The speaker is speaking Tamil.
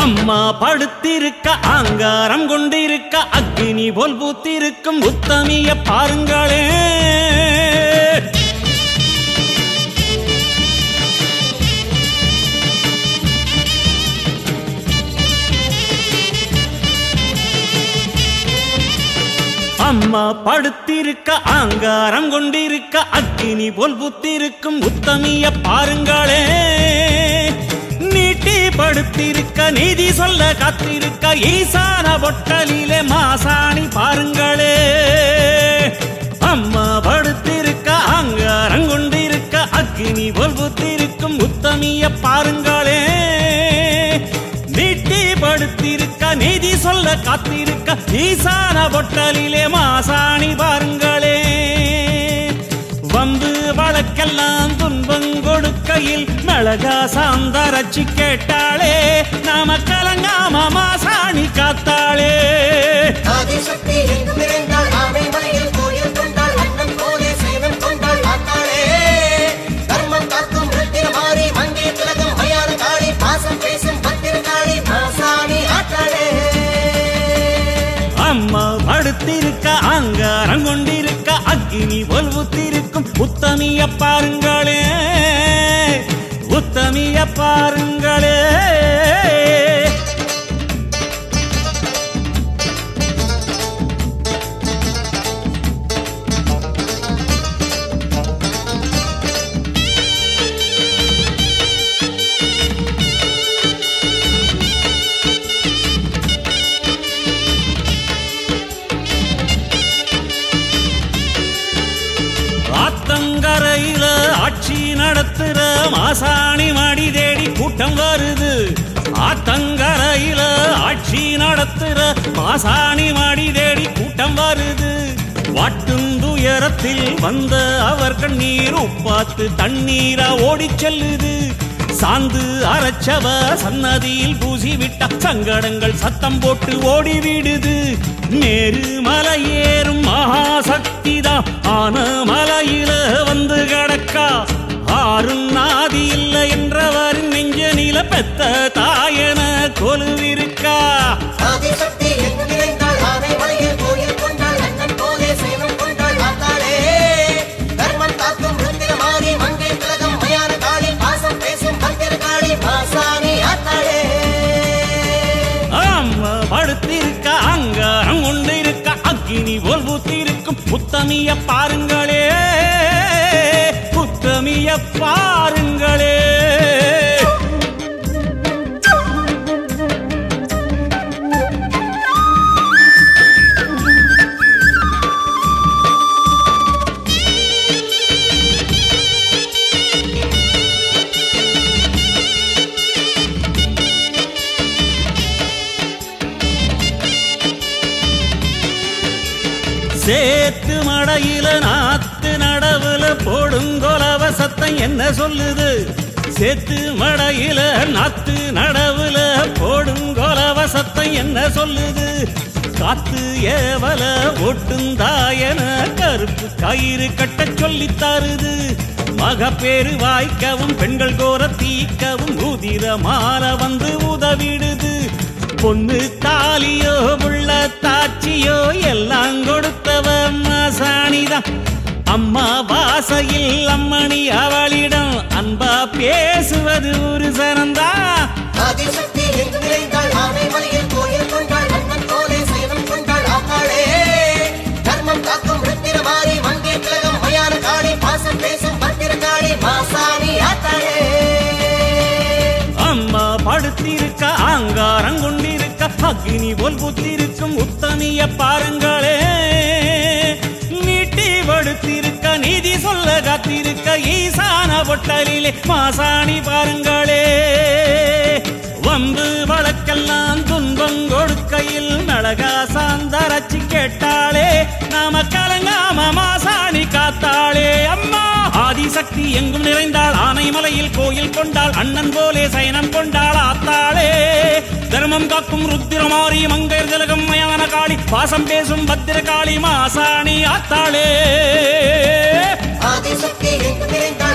அம்மா படுத்திருக்க ஆங்காரம் கொண்டிருக்க அக்னி போல் பூத்திருக்கும் உத்தமிய பாருங்களே அம்மா படுத்திருக்க ஆங்காரம் கொண்டிருக்க அக்கினி போல் புத்திருக்கும் உத்தமிய பாருங்களே நீட்டி படுத்திருக்க நீதி சொல்ல காத்திருக்க ஈசான பொட்டலிலே மாசாணி பாருங்களே அம்மா படுத்திருக்க ஆங்காரம் கொண்டிருக்க அக்கினி போல் புத்திருக்கும் உத்தமிய பாருங்களே நீட்டி படுத்திருக்க நீதி சொல்ல காத்திருக்க ஈசான பொட்டலிலே மாசாணி பாருங்களே வந்து வழக்கெல்லாம் துன்பம் கொடுக்கையில் மிளகா சாந்தரச்சி கேட்டாளே நாம கலங்காம மாசாணி காத்தாளே ஆதிசக்தி எங்கும் நிறைந்தாள் ஆமை மலையில் கோயில் கொண்டாள் அண்ணன் போலே சேவன் கொண்டாள் ஆத்தாளே தர்மம் காக்கும் ருத்திர மாறி மங்கே திலகம் மயான காளி பாசம் பேசும் பத்திர காளி மாசாணி ஆத்தாளே அம்மா படுத்திருக்க அங்காரம் கொண்டிருக்க அக்கினி போல் புத்திருக்கும் உத்தமிய பாருங்களே உத்தமிய பாருங்களே ஆத்தங்கரையில ஆட்சி நடத்துற மாசாணி மடி தேடி கூட்டம் வருது ஆத்தங்கரையில ஆட்சி நடத்துற மாசாணி மடி தேடி கூட்டம் வருது வாட்டும் துயரத்தில் வந்த அவர் கண்ணீர் உப்பாத்து தண்ணீரா ஓடிச் செல்லுது சாந்து அரைச்சவ சன்னதியில் பூசி விட்ட சங்கடங்கள் சத்தம் போட்டு ஓடிவிடுது நேரு மலையேறும் மகாசக்திதான் ஆன மலையில வந்து கிடக்கா ஆறும் நாதி இல்லை என்றவரின் நெஞ்ச நில பெத்த தாயன கொலுவிருக்கா ஆதிசக்தி எங்கும் நிறைந்தாள் ஆமை மலையில் கோயில் கொண்டாள் அண்ணன் போலே சேவன் கொண்டாள் ஆத்தாளே தர்மம் காக்கும் ருத்திர மாறி மங்கே திலகம் மயான காளி பாசம் பேசும் பத்திர காளி மாசாணி ஆத்தாளே ஆமா படுத்திருக்க அங்காரம் கொண்டிருக்க அக்கினி போல் பூத்திருக்கும் உத்தமிய பாருங்களே உத்தமிய பாருங்களே சேத்து மடையில நாத்து நடவுல போடுங்கொலவ சத்தம் என்ன சொல்லுது சேத்து மடையில நாத்து நடவுல போடுங்கொலவ சத்தம் என்ன சொல்லுது காத்து ஏவல ஒட்டுந்தாயன கருப்பு கயிறு கட்டச் சொல்லித் தருது மகப்பேறு வாய்க்கவும் பெண்கள் கோர தீக்கவும் உதிர மாற வந்து உதவிடுது பொண்ணு தாலியோ புள்ள தாச்சியோ எல்லாம் கொடுத்தவ மசாணிதான் அம்மா வாசையில் அம்மணி அவளிடம் அன்பா பேசுவது ஒரு சனந்தா ஆதிசக்தி எங்கும் நிறைந்தாள் ஆமை மலையில் கோயில் கொண்டாள் அண்ணன் போலே சேவன் கொண்டாள் ஆத்தாளே தர்மம் காக்கும் ருத்திர மாறி மங்கே திலகம் மயான காளி பாசம் பேசும் பத்திர காளி மாசாணி ஆத்தாளே அம்மா படுத்திருக்க ஆங்காரம் கொண்டிருக்க அக்னி போல் புத்திருக்கும் உத்தமிய பாருங்களே நீட்டி படுத்திருக்க நீதி சொல்ல காத்திருக்க ஈசான பொட்டலிலே மாசாணி பாருங்களே வம்பு வழக்கெல்லாம் துன்பம் கொடுக்கையில் மிளகா சாந்தரச்சி கேட்டாளே நாம கலங்காம மாசாணி காத்தாளே அம்மா ஆதிசக்தி எங்கும் நிறைந்தாள் ஆனைமலையில் கோயில் கொண்டாள் அண்ணன் போலே சயனம் கொண்டாள் ஆத்தாளே தர்மம் காக்கும் ருத்திரமாரி மங்கையர் திலகம் மயான காளி பாசம் பேசும் பத்திர காளி மாசாணி ஆத்தாளே ஆதிசக்தி எங்கும் நிறைந்தாள்